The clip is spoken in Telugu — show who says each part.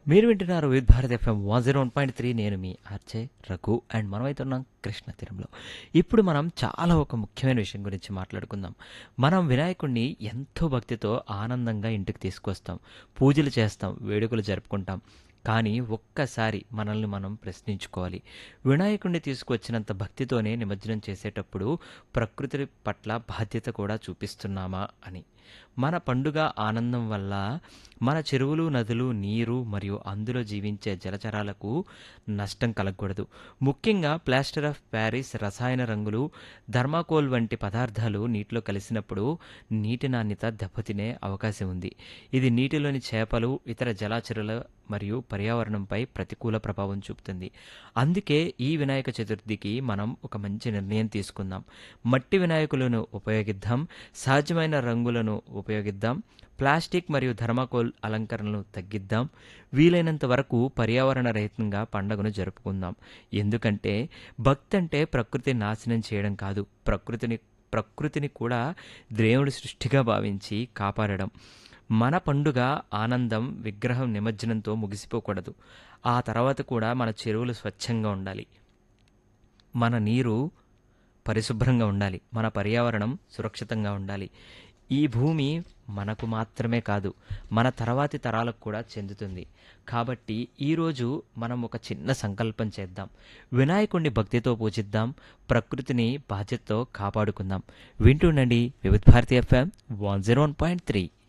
Speaker 1: మీరు వింటున్నారు Vividh Bharati FM one zero one point three నేను మీ ఆర్జే రఘు అండ్ మనమైతే ఉన్నాం కృష్ణ తీరంలో ఇప్పుడు మనం చాలా ఒక ముఖ్యమైన విషయం గురించి మాట్లాడుకుందాం మనం వినాయకుడిని ఎంతో భక్తితో ఆనందంగా ఇంటికి తీసుకొస్తాం పూజలు చేస్తాం వేడుకలు జరుపుకుంటాం కానీ ఒక్కసారి మనల్ని మనం ప్రశ్నించుకోవాలి వినాయకుడిని తీసుకువచ్చినంత భక్తితోనే నిమజ్జనం చేసేటప్పుడు ప్రకృతి పట్ల బాధ్యత కూడా చూపిస్తున్నామా అని మన పండుగ ఆనందం వల్ల మన చెరువులు నదులు నీరు మరియు అందులో జీవించే జలచరాలకు నష్టం కలగకూడదు ముఖ్యంగా ప్లాస్టర్ ఆఫ్ ప్యారిస్ రసాయన రంగులు థర్మాకోల్ వంటి పదార్థాలు నీటిలో కలిసినప్పుడు నీటి నాణ్యత దెబ్బతినే అవకాశం ఉంది ఇది నీటిలోని చేపలు ఇతర జలాచరుల మరియు పర్యావరణంపై ప్రతికూల ప్రభావం చూపుతుంది అందుకే ఈ వినాయక చతుర్థికి మనం ఒక మంచి నిర్ణయం తీసుకుందాం మట్టి వినాయకులను ఉపయోగిద్దాం సహజమైన రంగులను ఉపయోగిద్దాం ప్లాస్టిక్ మరియు థర్మాకోల్ అలంకరణలు తగ్గిద్దాం వీలైనంత వరకు పర్యావరణ రహితంగా పండుగను జరుపుకుందాం ఎందుకంటే భక్తి అంటే ప్రకృతి నాశనం చేయడం కాదు ప్రకృతిని ప్రకృతిని కూడా దేవుడి సృష్టిగా భావించి కాపాడడం మన పండుగ ఆనందం విగ్రహం నిమజ్జనంతో ముగిసిపోకూడదు ఆ తర్వాత కూడా మన చెరువులు స్వచ్ఛంగా ఉండాలి మన నీరు పరిశుభ్రంగా ఉండాలి మన పర్యావరణం సురక్షితంగా ఉండాలి ఈ భూమి మనకు మాత్రమే కాదు మన తర్వాతి తరాలకు కూడా చెందుతుంది కాబట్టి ఈరోజు మనం ఒక చిన్న సంకల్పం చేద్దాం వినాయకుడిని భక్తితో పూజిద్దాం ప్రకృతిని బాధ్యతతో కాపాడుకుందాం వింటుండండి Vividh Bharati FM one zero one point three